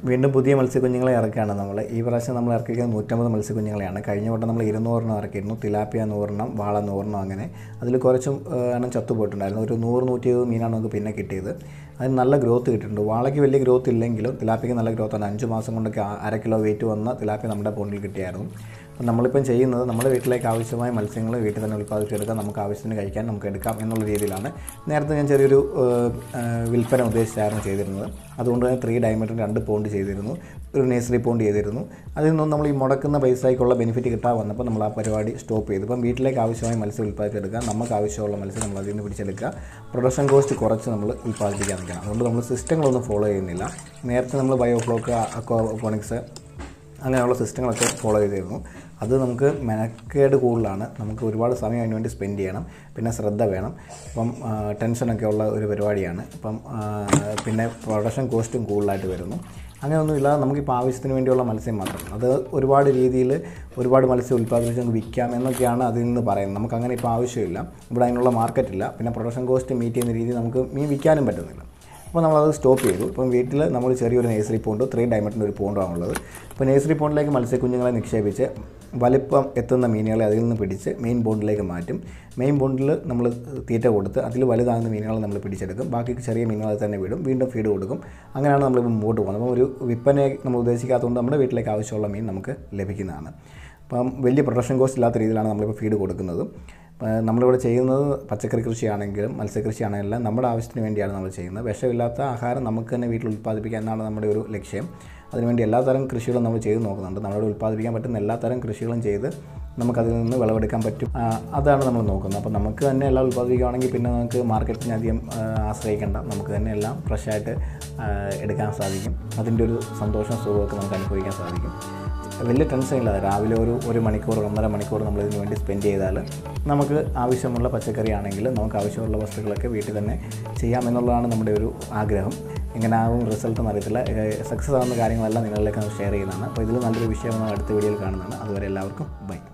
വീണ്ടും പുതിയ മത്സ്യക്കുഞ്ഞുങ്ങളെ ഇറക്കുകയാണ് നമ്മൾ ഈ പ്രാവശ്യം നമ്മൾ ഇറക്കിയിരിക്കുന്നത് നൂറ്റമ്പത് മത്സ്യക്കുഞ്ഞുങ്ങളെയാണ് കഴിഞ്ഞ വട്ടം നമ്മൾ ഇരുന്നൂറെണ്ണം ഇറക്കിയിരുന്നു തിലാപ്പിയ നൂറെണ്ണം വാള നൂറെണ്ണം അങ്ങനെ അതിൽ കുറച്ചും ഏഹ്, എണ്ണം ചത്തുപോയിട്ടുണ്ടായിരുന്നു ഒരു നൂറ് നൂറ്റി ഇരുപത് മീനാണ് നമുക്ക് പിന്നെ കിട്ടിയത് അതിന് നല്ല ഗ്രോത്ത് കിട്ടിയിട്ടുണ്ട് വാളയ്ക്ക് വലിയ ഗ്രോത്ത് ഇല്ലെങ്കിലും തിലാപ്പിക്ക് നല്ല ഗ്രോത്താണ് അഞ്ച് മാസം കൊണ്ടൊക്കെ ആ- അര കിലോ വെയിറ്റ് വന്ന തിലാപ്പി നമ്മുടെ പോണ്ടിൽ കിട്ടിയായിരുന്നു അപ്പം നമ്മളിപ്പം ചെയ്യുന്നത് നമ്മുടെ വീട്ടിലേക്ക് ആവശ്യമായ മത്സ്യങ്ങൾ വീട്ടിൽ തന്നെ ഉൽപ്പാദിപ്പിച്ചെടുക്കാം നമുക്ക് ആവശ്യത്തിന് കഴിക്കാൻ നമുക്ക് എടുക്കാം എന്നുള്ള രീതിയിലാണ് നേരത്തെ ഞാൻ ചെറിയൊരു ഏഹ്, ഏഹ്, വിൽപ്പന ഉദ്ദേശിച്ചായിരുന്നു ചെയ്തിരുന്നത് അതുകൊണ്ട് തന്നെ ത്രീ ഡയമണ്ടിന് രണ്ട് പോണ്ട് ചെയ്തിരുന്നു ഒരു നേഴ്സറി പോണ്ട് ചെയ്തിരുന്നു അതിൽ നിന്നും നമ്മൾ ഈ മുടക്കുന്ന പൈസയ്ക്കുള്ള ബെനിഫിറ്റ് കിട്ടാൻ വന്നപ്പോൾ നമ്മൾ ആ പരിപാടി സ്റ്റോപ്പ് ചെയ്തു ഇപ്പം വീട്ടിലേക്ക് ആവശ്യമായ മത്സ്യം ഉൽപ്പാദിപ്പിച്ചെടുക്കുക നമുക്ക് ആവശ്യമുള്ള മത്സ്യം നമ്മൾ അതിൽ നിന്ന് പിടിച്ചെടുക്കുക പ്രൊഡക്ഷൻ കോസ്റ്റ് കുറച്ച് നമ്മൾ ഉൽപ്പാദിപ്പിക്കാൻ നിൽക്കണം അതുകൊണ്ട് നമ്മൾ സിസ്റ്റങ്ങളൊന്നും ഫോളോ ചെയ്യുന്നില്ല നേരത്തെ നമ്മൾ ബയോഫ്ലോക്ക് അക്വാപോണിക്സ് അങ്ങനെയുള്ള സിസ്റ്റങ്ങളൊക്കെ ഫോളോ ചെയ്തിരുന്നു അത് നമുക്ക് മെനക്കേട് കൂടുതലാണ് നമുക്ക് ഒരുപാട് സമയം അതിന് വേണ്ടി സ്പെൻഡ് ചെയ്യണം പിന്നെ ശ്രദ്ധ വേണം അപ്പം ആ, ടെൻഷനൊക്കെ ഉള്ള ഒരു പരിപാടിയാണ് അപ്പം ആ, പിന്നെ പ്രൊഡക്ഷൻ കോസ്റ്റും കൂടുതലായിട്ട് വരുന്നു അങ്ങനെയൊന്നുമില്ല നമുക്കിപ്പോൾ ആവശ്യത്തിന് വേണ്ടിയുള്ള മത്സ്യം മാത്രം അത് ഒരുപാട് രീതിയിൽ ഒരുപാട് മത്സ്യം ഉൽപ്പാദിപ്പിച്ച് നമുക്ക് വിൽക്കാം എന്നൊക്കെയാണ് അതിൽ നിന്ന് പറയുന്നത് നമുക്ക് അങ്ങനെ ഇപ്പോൾ ആവശ്യമില്ല ഇവിടെ അതിനുള്ള മാർക്കറ്റില്ല പിന്നെ പ്രൊഡക്ഷൻ കോസ്റ്റ് മീറ്റ് ചെയ്യുന്ന രീതിയിൽ നമുക്ക് മീൻ വിൽക്കാനും പറ്റുന്നില്ല അപ്പോൾ നമ്മളത് സ്റ്റോപ്പ് ചെയ്തു ഇപ്പം വീട്ടിൽ നമ്മൾ ചെറിയൊരു നേഴ്സറി പോണ്ടോ ത്രീ ഡയമണ്ടിൻ്റെ ഒരു പോണ്ടാണ് ഉള്ളത് അപ്പോൾ നേഴ്സറി പോണ്ടിലേക്ക് മത്സ്യക്കുഞ്ഞുങ്ങളെ നിക്ഷേപിച്ച് വലിപ്പം എത്തുന്ന മീനുകളെ അതിൽ നിന്ന് പിടിച്ച് മെയിൻ ബോണ്ടിലേക്ക് മാറ്റും മെയിൻ ബോണ്ടിൽ നമ്മൾ തീറ്റ കൊടുത്ത് അതിൽ വലുതാകുന്ന മീനുകളെ നമ്മൾ പിടിച്ചെടുക്കും ബാക്കി ചെറിയ മീനുകളെ തന്നെ വിടും വീണ്ടും ഫീഡ് കൊടുക്കും അങ്ങനെയാണ് നമ്മളിപ്പോൾ മുമ്പോട്ട് പോകുന്നത് അപ്പോൾ ഒരു വിൽപ്പനയെ നമ്മൾ ഉദ്ദേശിക്കാത്തതുകൊണ്ട് നമ്മുടെ വീട്ടിലേക്ക് ആവശ്യമുള്ള മീൻ നമുക്ക് ലഭിക്കുന്നതാണ് അപ്പം വലിയ പ്രൊഡക്ഷൻ കോസ്റ്റ് ഇല്ലാത്ത രീതിയിലാണ് നമ്മളിപ്പോൾ ഫീഡ് കൊടുക്കുന്നത് അപ്പോൾ നമ്മളിവിടെ ചെയ്യുന്നത് പച്ചക്കറി കൃഷിയാണെങ്കിലും മത്സ്യകൃഷിയാണെങ്കിലും നമ്മുടെ ആവശ്യത്തിന് വേണ്ടിയാണ് നമ്മൾ ചെയ്യുന്നത് വിഷമില്ലാത്ത ആഹാരം നമുക്ക് തന്നെ വീട്ടിൽ ഉൽപ്പാദിപ്പിക്കുക എന്നാണ് നമ്മുടെ ഒരു ലക്ഷ്യം അതിനുവേണ്ടി എല്ലാ തരം കൃഷികളും നമ്മൾ ചെയ്ത് നോക്കുന്നുണ്ട് നമ്മുടെ ഉൽപ്പാദിപ്പിക്കാൻ പറ്റുന്ന എല്ലാ തരം കൃഷികളും ചെയ്ത് നമുക്കതിൽ നിന്ന് വിളവെടുക്കാൻ പറ്റും ആ, അതാണ് നമ്മൾ നോക്കുന്നത് അപ്പോൾ നമുക്ക് തന്നെ എല്ലാം ഉൽപ്പാദിപ്പിക്കുകയാണെങ്കിൽ പിന്നെ നമുക്ക് മാർക്കറ്റിനെ അധികം ആ, ആശ്രയിക്കേണ്ട നമുക്ക് തന്നെ എല്ലാം ഫ്രഷായിട്ട് എടുക്കാൻ സാധിക്കും അതിൻ്റെ ഒരു സന്തോഷം സുഖമൊക്കെ നമുക്ക് അനുഭവിക്കാൻ സാധിക്കും വലിയ ടെൻഷൻ ഇല്ലാതെ രാവിലെ ഒരു ഒരു മണിക്കൂർ ഒന്നര മണിക്കൂർ നമ്മൾ ഇതിന് വേണ്ടി സ്പെൻഡ് ചെയ്താൽ നമുക്ക് ആവശ്യമുള്ള പച്ചക്കറി ആണെങ്കിൽ നമുക്ക് ആവശ്യമുള്ള വസ്തുക്കളൊക്കെ വീട്ടിൽ തന്നെ ചെയ്യാമെന്നുള്ളതാണ് നമ്മുടെ ഒരു ആഗ്രഹം എങ്ങനെ ആവും റിസൾട്ട് എന്നറിയത്തില്ല സക്സസ് ആവുന്ന കാര്യങ്ങളെല്ലാം നിങ്ങളിലേക്ക് ഷെയർ ചെയ്യുന്നതാണ് അപ്പോൾ ഇതിൽ നല്ലൊരു വിഷയം നമ്മൾ അടുത്ത വീഡിയോയിൽ കാണുന്നതാണ് അതുവരെ എല്ലാവർക്കും ബൈ